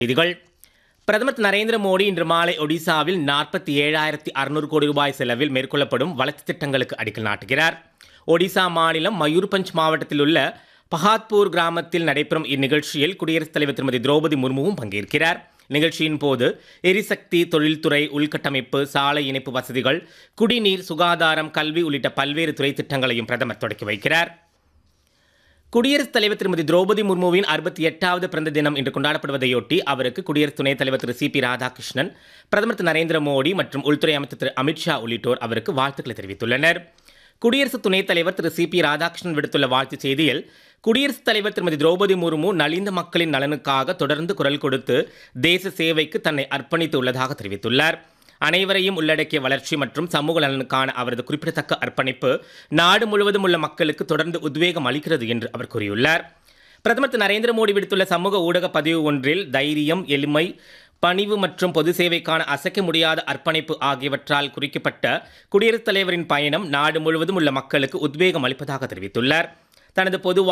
செய்திகள் பிரதமர் திரு நரேந்திர மோடி இன்று மாலை ஒடிசாவில் நாற்பத்தி ஏழாயிரத்தி அறுநூறு கோடி ரூபாய் செலவில் மேற்கொள்ளப்படும் வளர்ச்சித் திட்டங்களுக்கு அடிக்கல் நாட்டுகிறார் ஒடிசா மாநிலம் மயூர்பஞ்ச் மாவட்டத்தில் உள்ள பஹாத்பூர் கிராமத்தில் நடைபெறும் இந்நிகழ்ச்சியில் குடியரசுத் தலைவர் திருமதி திரௌபதி முர்முவும் பங்கேற்கிறார் நிகழ்ச்சியின் போது எரிசக்தி தொழில்துறை உள்கட்டமைப்பு சாலை இணைப்பு வசதிகள் குடிநீர் சுகாதாரம் கல்வி உள்ளிட்ட பல்வேறு துறை திட்டங்களையும் பிரதமர் தொடக்கி வைக்கிறார் குடியரசுத் தலைவர் திருமதி திரௌபதி முர்முவின் அறுபத்தி எட்டாவது பிறந்த தினம் இன்று கொண்டாடப்படுவதையொட்டி அவருக்கு குடியரசு துணைத் தலைவர் திரு சி பி ராதாகிருஷ்ணன் பிரதமர் திரு நரேந்திர மோடி மற்றும் உள்துறை அமைச்சர் திரு அமித்ஷா உள்ளிட்டோர் அவருக்கு வாழ்த்துக்களை தெரிவித்துள்ளனர் குடியரசு துணைத் தலைவர் திரு சி பி ராதாகிருஷ்ணன் விடுத்துள்ள வாழ்த்துச் செய்தியில் குடியரசுத் தலைவர் திருமதி திரௌபதி முர்மு நலிந்த மக்களின் நலனுக்காக தொடர்ந்து குரல் கொடுத்து தேச சேவைக்கு தன்னை அர்ப்பணித்து உள்ளதாக தெரிவித்துள்ளார் அனைவரையும் உள்ளடக்கிய வளர்ச்சி மற்றும் சமூக நலனுக்கான அவரது குறிப்பிடத்தக்க அர்ப்பணிப்பு நாடு முழுவதும் உள்ள மக்களுக்கு தொடர்ந்து உத்வேகம் அளிக்கிறது என்று அவர் கூறியுள்ளார் பிரதமர் திரு நரேந்திர மோடி விடுத்துள்ள சமூக ஊடக பதிவு ஒன்றில் தைரியம் எளிமை பணிவு மற்றும் பொது சேவைக்கான அசைக்க முடியாத அர்ப்பணிப்பு ஆகியவற்றால் குறிக்கப்பட்ட குடியரசுத் தலைவரின் பயணம் நாடு முழுவதும் உள்ள மக்களுக்கு உத்வேகம் அளிப்பதாக தெரிவித்துள்ளார் தனது பொது